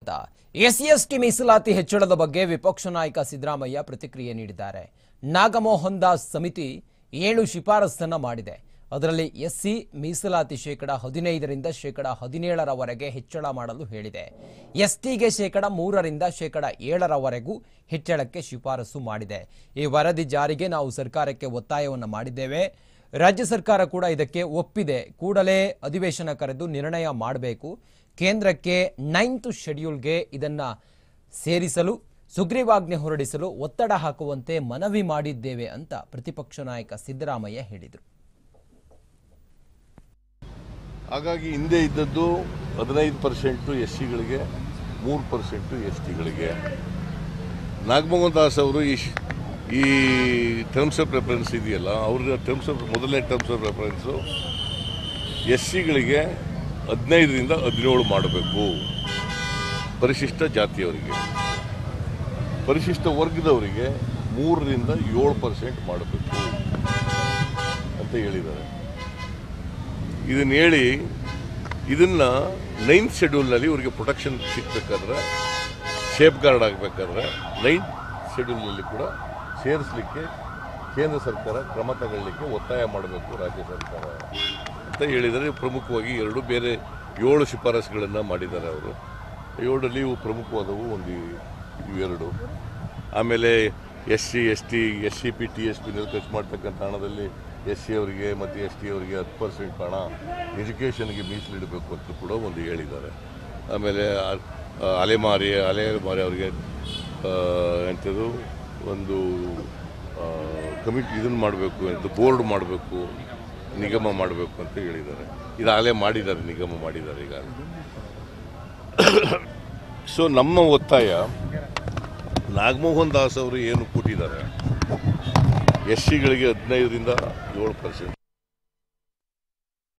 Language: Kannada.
ಎಸ್ಸಿ ಎಸ್ಟಿ ಮೀಸಲಾತಿ ಹೆಚ್ಚಳದ ಬಗ್ಗೆ ವಿಪಕ್ಷ ನಾಯಕ ಸಿದ್ದರಾಮಯ್ಯ ಪ್ರತಿಕ್ರಿಯೆ ನೀಡಿದ್ದಾರೆ ನಾಗಮೋಹನ್ ದಾಸ್ ಸಮಿತಿ ಏಳು ಶಿಫಾರಸನ್ನ ಮಾಡಿದೆ ಅದರಲ್ಲಿ ಎಸ್ಸಿ ಮೀಸಲಾತಿ ಶೇಕಡ ಹದಿನೈದರಿಂದ ಶೇಕಡ ಹದಿನೇಳರವರೆಗೆ ಹೆಚ್ಚಳ ಮಾಡಲು ಹೇಳಿದೆ ಎಸ್ಟಿಗೆ ಶೇಕಡ ಮೂರರಿಂದ ಶೇಕಡ ಏಳರವರೆಗೂ ಹೆಚ್ಚಳಕ್ಕೆ ಶಿಫಾರಸು ಮಾಡಿದೆ ಈ ವರದಿ ಜಾರಿಗೆ ನಾವು ಸರ್ಕಾರಕ್ಕೆ ಒತ್ತಾಯವನ್ನು ಮಾಡಿದ್ದೇವೆ ರಾಜ್ಯ ಸರ್ಕಾರ ಕೂಡ ಇದಕ್ಕೆ ಒಪ್ಪಿದೆ ಕೂಡಲೇ ಅಧಿವೇಶನ ಕರೆದು ನಿರ್ಣಯ ಮಾಡಬೇಕು ಕೇಂದ್ರಕ್ಕೆ ನೈನ್ತ್ ಶೆಡ್ಯೂಲ್ಗೆ ಇದನ್ನ ಸೇರಿಸಲು ಸುಗ್ರೀವಾಜ್ಞೆ ಹೊರಡಿಸಲು ಒತ್ತಡ ಹಾಕುವಂತೆ ಮನವಿ ಮಾಡಿದ್ದೇವೆ ಅಂತ ಪ್ರತಿಪಕ್ಷ ನಾಯಕ ಸಿದ್ದರಾಮಯ್ಯ ಹೇಳಿದರು ಹಾಗಾಗಿ ಹಿಂದೆ ಇದ್ದದ್ದು ಹದಿನೈದು ಪರ್ಸೆಂಟು ಎಸ್ ಸಿಗಳಿಗೆ ಮೂರು ಪರ್ಸೆಂಟು ಎಸ್ ಟಿಗಳಿಗೆ ನಾಗಮೋಹನ್ ದಾಸ್ ಅವರು ಈ ಶ್- ಈ ಟರ್ಮ್ಸ್ ಆಫ್ ರೆಫರೆನ್ಸ್ ಇದೆಯಲ್ಲ ಅವ್ರಿಗೆ ಟರ್ಮ್ಸ್ ಆಫ್ ಮೊದಲನೇ ಟರ್ಮ್ಸ್ ಆಫ್ ರೆಫರೆನ್ಸು ಎಸ್ ಸಿಗಳಿಗೆ ಹದಿನೈದರಿಂದ ಹದಿನೇಳು ಮಾಡಬೇಕು ಪರಿಶಿಷ್ಟ ಜಾತಿಯವರಿಗೆ ಪರಿಶಿಷ್ಟ ವರ್ಗದವರಿಗೆ ಮೂರರಿಂದ ಏಳು ಪರ್ಸೆಂಟ್ ಮಾಡಬೇಕು ಅಂತ ಹೇಳಿದ್ದಾರೆ ಇದನ್ನ ಹೇಳಿ ಇದನ್ನ ನೈನ್ತ್ ಶೆಡ್ಯೂಲ್ನಲ್ಲಿ ಇವರಿಗೆ ಪ್ರೊಟೆಕ್ಷನ್ ಸಿಗ್ಬೇಕಾದ್ರೆ ಸೇಫ್ ಗಾರ್ಡ್ ಆಗಬೇಕಾದ್ರೆ ನೈನ್ತ್ ಶೆಡ್ಯೂಲ್ನಲ್ಲಿ ಕೂಡ ಸೇರಿಸಲಿಕ್ಕೆ ಕೇಂದ್ರ ಸರ್ಕಾರ ಕ್ರಮ ತಗೊಳ್ಳಿಕ್ಕೆ ಒತ್ತಾಯ ಮಾಡಬೇಕು ರಾಜ್ಯ ಸರ್ಕಾರ ಅಂತ ಹೇಳಿದರೆ ಪ್ರಮುಖವಾಗಿ ಎರಡು ಬೇರೆ ಏಳು ಶಿಫಾರಸುಗಳನ್ನು ಮಾಡಿದ್ದಾರೆ ಅವರು ಏಳರಲ್ಲಿ ಇವು ಪ್ರಮುಖವಾದವು ಒಂದು ಇವೆರಡು ಆಮೇಲೆ S C S T S C P T S ಪಿನಲ್ಲಿ ಖರ್ಚು ಮಾಡ್ತಕ್ಕಂಥ ಹಣದಲ್ಲಿ ಎಸ್ ಸಿ ಅವರಿಗೆ ಮತ್ತು ಎಸ್ ಟಿ ಅವರಿಗೆ ಹತ್ತು ಪರ್ಸೆಂಟ್ ಹಣ ಎಜುಕೇಷನ್ಗೆ ಮೀಸಲಿಡಬೇಕು ಅಂತ ಕೂಡ ಒಂದು ಹೇಳಿದ್ದಾರೆ ಆಮೇಲೆ ಆ- ಆ ಅಲೆಮಾರಿ ಅಲೆಮಾರಿ ಅವರಿಗೆ ಎಂಥದ್ದು ಒಂದು ಕಮಿಟಿ ಇದನ್ನು ಮಾಡಬೇಕು ಅಂತ ಬೋರ್ಡ್ ಮಾಡಬೇಕು ನಿಗಮ ಮಾಡಬೇಕು ಅಂತ ಹೇಳಿದ್ದಾರೆ ಇದಾಗಲೇ ಮಾಡಿದ್ದಾರೆ ನಿಗಮ ಮಾಡಿದ್ದಾರೆ ಈಗ ಸೊ ನಮ್ಮ ಒತ್ತಾಯ ನಾಗಮೋಹನ್ ದಾಸ್ ಅವರು ಏನು ಕೊಟ್ಟಿದ್ದಾರೆ ಎಸ್ ಸಿಗಳಿಗೆ ಹದಿನೈದರಿಂದ ಏಳು ಪರ್ಸೆಂಟ್